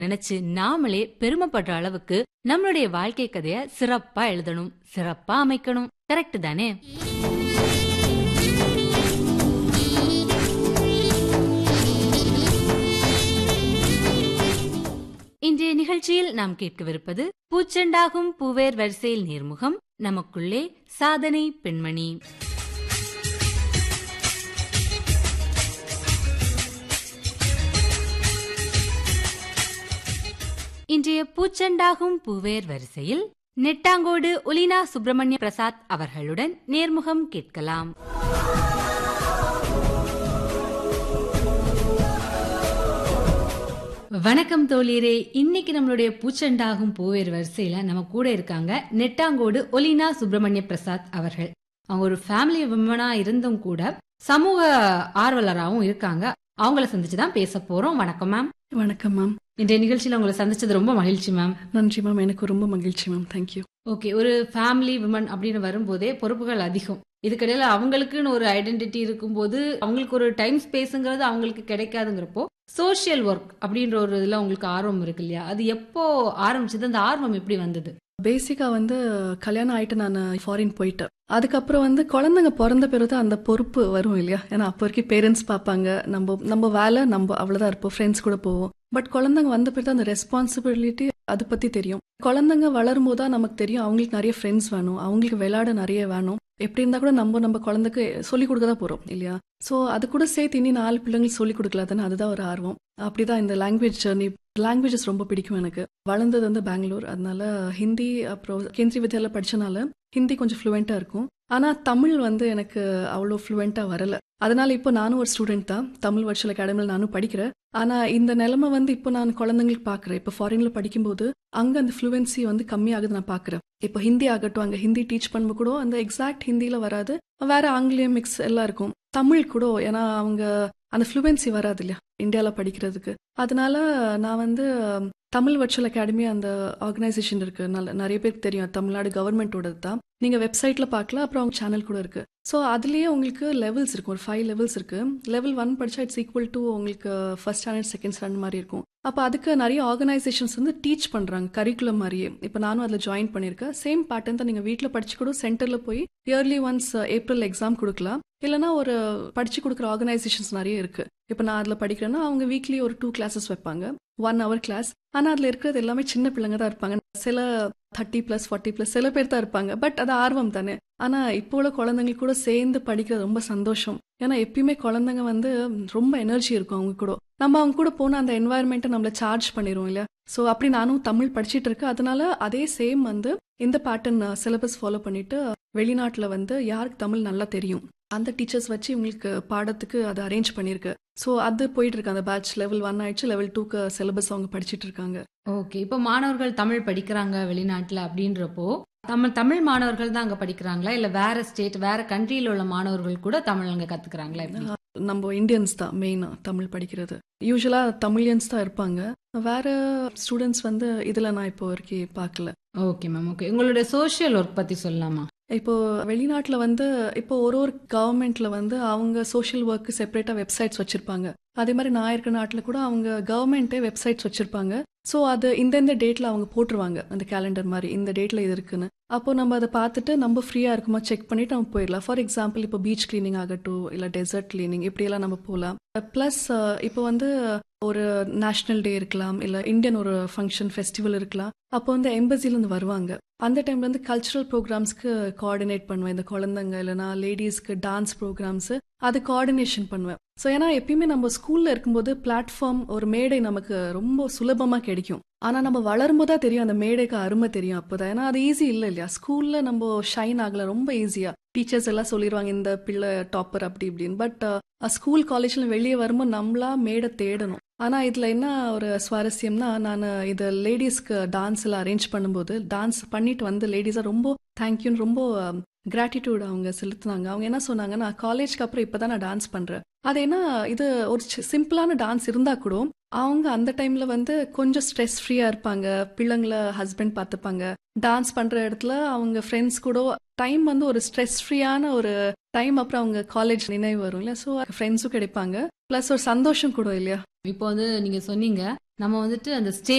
நினைச்சு நாமளே பெருமைப்படுற அளவுக்கு நம்மளுடைய வாழ்க்கை கதைய சிறப்பா எழுதணும் சிறப்பா அமைக்கணும் கரெக்ட் தானே இன்றைய நிகழ்ச்சியில் நாம் கேட்கவிருப்பது பூச்செண்டாகும் பூவேர் வரிசையில் நேர்முகம் நமக்குள்ளே சாதனை பெண்மணி இன்றைய பூச்செண்டாகும் பூவேர் வரிசையில் நெட்டாங்கோடு ஒலினா சுப்பிரமணிய பிரசாத் அவர்களுடன் நேர்முகம் கேட்கலாம் வணக்கம் தோழியரே இன்னைக்கு நம்மளுடைய பூச்செண்டாகும் பூவேர் வரிசையில நம்ம கூட இருக்காங்க நெட்டாங்கோடு ஒலினா சுப்பிரமணிய பிரசாத் அவர்கள் அவங்க ஒரு ஃபேமிலி விமனா இருந்தும் கூட சமூக ஆர்வலராகவும் இருக்காங்க அவங்கள சந்திச்சு தான் பேச போறோம் வணக்கம் மேம் வணக்கம் மேம் இன்றைய நிகழ்ச்சியில உங்களை சந்திச்சது ரொம்ப மகிழ்ச்சி மேம் நன்றி மேம் எனக்கு ரொம்ப மகிழ்ச்சி மேம் தேங்க்யூ ஓகே ஒரு ஃபேமிலி விமன் அப்படின்னு வரும்போதே பொறுப்புகள் அதிகம் இதுக்கிடையில அவங்களுக்குன்னு ஒரு ஐடென்டிட்டி இருக்கும்போது அவங்களுக்கு ஒரு டைம் ஸ்பேஸுங்கிறது அவங்களுக்கு கிடைக்காதுங்கிறப்போ சோஷியல் ஒர்க் அப்படின்ற ஒரு இதுல உங்களுக்கு ஆர்வம் இருக்கு இல்லையா அது எப்போ ஆரம்பிச்சது அந்த ஆர்வம் எப்படி வந்தது பேசிக்கா வந்து கல்யாணம் ஆயிட்டு நான் ஃபாரின் போயிட்டேன் அதுக்கப்புறம் வந்து குழந்தைங்க பிறந்த பிறகு அந்த பொறுப்பு வரும் இல்லையா ஏன்னா அப்போ வரைக்கும் பேரண்ட்ஸ் பார்ப்பாங்க நம்ம நம்ம வேலை நம்ம அவ்வளோதான் இருப்போம் ஃப்ரெண்ட்ஸ் கூட போவோம் பட் குழந்தைங்க வந்த பிறகு அந்த ரெஸ்பான்சிபிலிட்டி அதை பத்தி தெரியும் குழந்தைங்க வளரும் போது தான் நமக்கு தெரியும் அவங்களுக்கு நிறைய ஃப்ரெண்ட்ஸ் வேணும் அவங்களுக்கு விளையாட நிறைய வேணும் எப்படி இருந்தா கூட நம்ம நம்ம குழந்தைக்கு சொல்லி கொடுக்க தான் போறோம் இல்லையா ஸோ அது கூட சேர்த்து இனி நாலு பிள்ளைங்களுக்கு சொல்லி கொடுக்கல தானே அதுதான் ஒரு ஆர்வம் அப்படிதான் இந்த லாங்குவேஜ் ஜர்னி லாங்குவேஜஸ் ரொம்ப பிடிக்கும் எனக்கு வளர்ந்தது வந்து பெங்களூர் அதனால ஹிந்தி அப்புறம் கேந்திரி வித்யாலயா படிச்சனால ஹிந்தி கொஞ்சம் ஃப்ளூவெண்ட்டாக இருக்கும் ஆனால் தமிழ் வந்து எனக்கு அவ்வளோ ஃப்ளூவெண்ட்டாக வரல அதனால இப்போ நானும் ஒரு ஸ்டூடெண்ட் தான் தமிழ் வர்ச்சுவல் அகாடமியில் நானும் படிக்கிறேன் ஆனால் இந்த நிலைமை வந்து இப்போ நான் குழந்தைங்களுக்கு பார்க்குறேன் இப்போ ஃபாரினில் படிக்கும்போது அங்கே அந்த ஃப்ளூவன்சி வந்து கம்மியாகுது நான் பார்க்குறேன் இப்போ ஹிந்தி ஆகட்டும் அங்கே ஹிந்தி டீச் பண்ணும்போது கூட அந்த எக்ஸாக்ட் ஹிந்தியில் வராது வேற ஆங்கிலேயம் மிக்ஸ் எல்லாம் இருக்கும் தமிழ் கூட ஏன்னா அவங்க அந்த ஃப்ளூவன்சி வராது இல்லையா இந்தியாவில் படிக்கிறதுக்கு அதனால நான் வந்து தமிழ் வர்ச்சுவல் அகாடமி அந்த ஆர்கனைசேஷன் இருக்கு நல்ல நிறைய பேருக்கு தெரியும் தமிழ்நாடு கவர்மெண்ட்டோடது தான் நீங்க வெப்சைட்ல பார்க்கலாம் அப்புறம் அவங்க சேனல் கூட இருக்கு ஸோ அதுலயே உங்களுக்கு லெவல்ஸ் இருக்கும் ஒரு ஃபைவ் லெவல்ஸ் இருக்கு லெவல் ஒன் படிச்சா இட்ஸ் ஈக்குவல் டு உங்களுக்கு ஃபர்ஸ்ட் ஸ்டாண்டர்ட் செகண்ட் ஸ்டாண்டர்ட் மாதிரி இருக்கும் அப்போ அதுக்கு நிறைய ஆர்கனைசேஷன்ஸ் வந்து டீச் பண்றாங்க கரிக்குலம் மாதிரியே இப்போ நானும் அதில் ஜாயின் பண்ணியிருக்கேன் சேம் பேட்டர்ன் தான் நீங்க வீட்டில் படிச்சு கூட சென்டர்ல போய் இயர்லி ஒன்ஸ் ஏப்ரல் எக்ஸாம் கொடுக்கலாம் இல்லைனா ஒரு படிச்சு கொடுக்குற ஆர்கனைசேஷன்ஸ் நிறைய இருக்கு இப்போ நான் அதில் படிக்கிறேன்னா அவங்க வீக்லி ஒரு டூ கிளாஸஸ் வைப்பாங்க ஒன் ஹவர் கிளாஸ் ஆனால் அதில் இருக்கிறது எல்லாமே சின்ன பிள்ளைங்க தான் இருப்பாங்க சில தேர்ட்டி ப்ளஸ் ஃபார்ட்டி ப்ளஸ் சில பேர் தான் இருப்பாங்க பட் அது ஆர்வம் தானே ஆனால் இப்போ உள்ள குழந்தைங்க கூட சேர்ந்து படிக்கிறது ரொம்ப சந்தோஷம் ஏன்னா எப்பயுமே குழந்தைங்க வந்து ரொம்ப எனர்ஜி இருக்கும் அவங்க கூட நம்ம அவங்க கூட போன அந்த என்வாயர்மெண்ட்டை நம்மள சார்ஜ் பண்ணிடுவோம் இல்லையா ஸோ அப்படி நானும் தமிழ் படிச்சிட்டு இருக்கேன் அதனால அதே சேம் வந்து இந்த பேட்டர்ன் சிலபஸ் ஃபாலோ பண்ணிட்டு வெளிநாட்டில் வந்து யாருக்கு தமிழ் நல்லா தெரியும் அந்த டீச்சர்ஸ் வச்சு உங்களுக்கு பாடத்துக்கு அதை அரேஞ்ச் பண்ணியிருக்கு ஸோ அது போயிட்டு இருக்கு அந்த பேட்ச் லெவல் ஒன் ஆயிடுச்சு லெவல் டூக்கு சிலபஸ் அவங்க படிச்சிட்டு இருக்காங்க ஓகே இப்போ மாணவர்கள் தமிழ் படிக்கிறாங்க வெளிநாட்டுல அப்படின்றப்போ தமிழ் தமிழ் மாணவர்கள் தான் அங்க படிக்கிறாங்களா இல்ல வேற ஸ்டேட் வேற கண்ட்ரியில உள்ள மாணவர்கள் கூட தமிழ் அங்க கத்துக்கிறாங்களா எப்படி நம்ம இந்தியன்ஸ் தான் மெயினாக தமிழ் படிக்கிறது யூஸ்வலாக தமிழியன்ஸ் தான் இருப்பாங்க வேற ஸ்டூடெண்ட்ஸ் வந்து இதில் நான் இப்போ வரைக்கும் பார்க்கல ஓகே மேம் ஓகே உங்களுடைய சோஷியல் ஒர்க் பத்தி சொல்லலாமா இப்போ வெளிநாட்டில் வந்து இப்போ ஒரு ஒரு கவர்மெண்ட்ல வந்து அவங்க சோஷியல் ஒர்க் செப்பரேட்டாக வெப்சைட்ஸ் வச்சிருப்பாங்க அதே மாதிரி நான் இருக்கிற நாட்டில் கூட அவங்க கவர்மெண்ட்டே வெப்சைட்ஸ் வச்சிருப்பாங்க ஸோ அது இந்தந்த டேட்ல அவங்க போட்டுருவாங்க அந்த கேலண்டர் மாதிரி இந்த டேட்ல இது இருக்குன்னு அப்போ நம்ம அதை பார்த்துட்டு நம்ம ஃப்ரீயா இருக்குமா செக் பண்ணிட்டு நம்ம போயிடலாம் ஃபார் எக்ஸாம்பிள் இப்போ பீச் கிளீனிங் ஆகட்டும் இல்லை டெசர்ட் கிளீனிங் இப்படியெல்லாம் நம்ம போகலாம் ப்ளஸ் இப்போ வந்து ஒரு நேஷனல் டே இருக்கலாம் இல்லை இந்தியன் ஒரு ஃபங்க்ஷன் ஃபெஸ்டிவல் இருக்கலாம் அப்போ வந்து எம்பசிலேருந்து வருவாங்க அந்த டைம்ல வந்து கல்ச்சுரல் ப்ரோக்ராம்ஸ்க்கு கோஆர்டினேட் பண்ணுவேன் இந்த குழந்தைங்க இல்லைனா லேடிஸ்க்கு டான்ஸ் ப்ரோக்ராம்ஸ் அது கோஆர்டினேஷன் பண்ணுவேன் ஸோ ஏன்னா எப்பயுமே நம்ம ஸ்கூல்ல இருக்கும்போது பிளாட்ஃபார்ம் ஒரு மேடை நமக்கு ரொம்ப சுலபமா கிடைக்கும் ஆனா நம்ம வளரும் தான் தெரியும் அந்த மேடைக்கு அருமை தெரியும் அப்போதான் ஏன்னா அது ஈஸி இல்லை இல்லையா ஸ்கூல்ல நம்ம ஷைன் ஆகல ரொம்ப ஈஸியா டீச்சர்ஸ் எல்லாம் சொல்லிடுவாங்க இந்த பிள்ளை டாப்பர் அப்படி இப்படின்னு பட் ஸ்கூல் காலேஜ்ல வெளியே வரும்போது நம்மளா மேடை தேடணும் ஆனா இதுல என்ன ஒரு சுவாரஸ்யம்னா நான் இது லேடிஸ்க்கு டான்ஸ் எல்லாம் அரேஞ்ச் பண்ணும்போது டான்ஸ் பண்ணிட்டு வந்து லேடிஸா ரொம்ப தேங்க்யூன்னு ரொம்ப கிராட்டிடியூட் அவங்க செலுத்துனாங்க அவங்க என்ன சொன்னாங்க நான் காலேஜ்க்கு அப்புறம் இப்பதான் நான் டான்ஸ் பண்றேன் அது என்ன இது ஒரு சிம்பிளான டான்ஸ் இருந்தா கூட அவங்க அந்த டைம்ல வந்து கொஞ்சம் ஸ்ட்ரெஸ் ஃப்ரீயா இருப்பாங்க பிள்ளைங்கள ஹஸ்பண்ட் பார்த்துப்பாங்க டான்ஸ் பண்ற இடத்துல அவங்க ஃப்ரெண்ட்ஸ் கூட டைம் வந்து ஒரு ஸ்ட்ரெஸ் ஃப்ரீயான ஒரு டைம் அப்புறம் அவங்க காலேஜ் நினைவு வரும் இல்லையா ஸோ ஃப்ரெண்ட்ஸும் கிடைப்பாங்க ப்ளஸ் ஒரு சந்தோஷம் கூட இல்லையா இப்போ வந்து நீங்க சொன்னீங்க நம்ம வந்துட்டு அந்த ஸ்டே